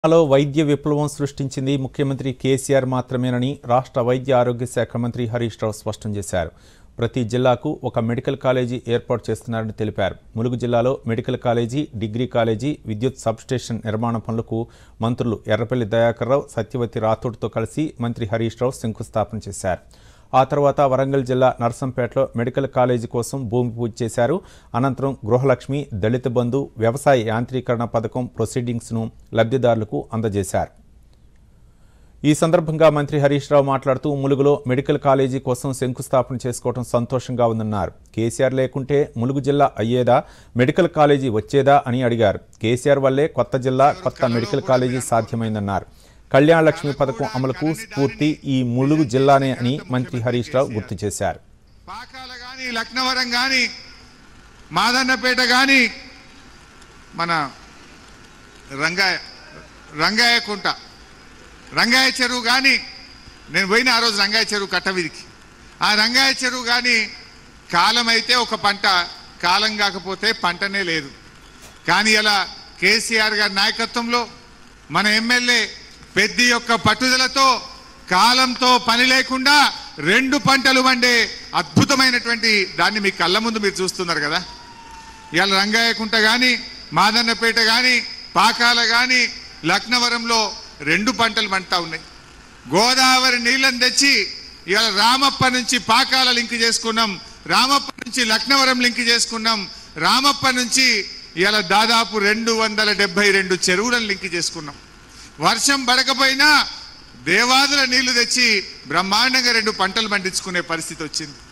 లో వైద్య విప్లవం సృష్టించింది ముఖ్యమంత్రి కేసీఆర్ మాత్రమేనని రాష్ట్ర వైద్య ఆరోగ్య శాఖ మంత్రి హరీష్ రావు స్పష్టం చేశారు ప్రతి జిల్లాకు ఒక మెడికల్ కాలేజీ ఏర్పాటు చేస్తున్నారని తెలిపారు ములుగు జిల్లాలో మెడికల్ కాలేజీ డిగ్రీ కాలేజీ విద్యుత్ సబ్స్టేషన్ నిర్మాణ పనులకు మంత్రులు ఎర్రపల్లి దయాకర్ రావు సత్యవతి రాథోడ్తో కలిసి మంత్రి హరీష్ రావు శంకుస్థాపన చేశారు ఆ తర్వాత వరంగల్ జిల్లా నర్సంపేటలో మెడికల్ కాలేజీ కోసం భూమి పూజ చేశారు అనంతరం గృహలక్ష్మి దళిత బంధు వ్యవసాయ యాంత్రీకరణ పథకం ప్రొసీడింగ్స్ను లబ్ధిదారులకు అందజేశారు ఈ సందర్భంగా మంత్రి హరీష్ రావు మాట్లాడుతూ ములుగులో మెడికల్ కాలేజీ కోసం శంకుస్థాపన చేసుకోవడం సంతోషంగా ఉందన్నారు కేసీఆర్ లేకుంటే ములుగు జిల్లా అయ్యేదా మెడికల్ కాలేజీ వచ్చేదా అని అడిగారు కేసీఆర్ వల్లే కొత్త జిల్లా కొత్త మెడికల్ కాలేజీ సాధ్యమైందన్నారు కళ్యాణ లక్ష్మి పథకం అమలుకు స్ఫూర్తి ఈ ములుగు జిల్లానే అని మంత్రి హరీష్ రావు గుర్తు చేశారు పాకాల కానీ లక్నవరం కానీ మాదన్నపేట కానీ మన రంగాయ రంగాయ కుంట రంగాయ చెరువు కానీ నేను పోయిన ఆ రోజు రంగాయ చెరువు కట్టవీధికి ఆ రంగాయ చెరువు కానీ కాలం అయితే ఒక పంట కాలం కాకపోతే పంటనే లేదు కానీ అలా కేసీఆర్ గారి నాయకత్వంలో మన ఎమ్మెల్యే పెద్ది యొక్క పట్టుదలతో కాలంతో పని లేకుండా రెండు పంటలు వండే అద్భుతమైనటువంటి దాన్ని మీ కళ్ళ ముందు మీరు చూస్తున్నారు కదా ఇవాళ రంగాయకుంట కానీ మాదన్నపేట కానీ పాకాల కానీ లక్నవరంలో రెండు పంటలు పంటా ఉన్నాయి గోదావరి నీళ్ళని తెచ్చి ఇవాళ రామప్ప నుంచి పాకాల లింక్ చేసుకున్నాం రామప్ప నుంచి లక్నవరం లింక్ చేసుకున్నాం రామప్ప నుంచి ఇవాళ దాదాపు రెండు వందల డెబ్బై రెండు చెరువులను లింక్ చేసుకున్నాం వర్షం పడకపోయినా దేవాదుల నీళ్లు తెచ్చి బ్రహ్మాండంగా రెండు పంటలు పండించుకునే పరిస్థితి వచ్చింది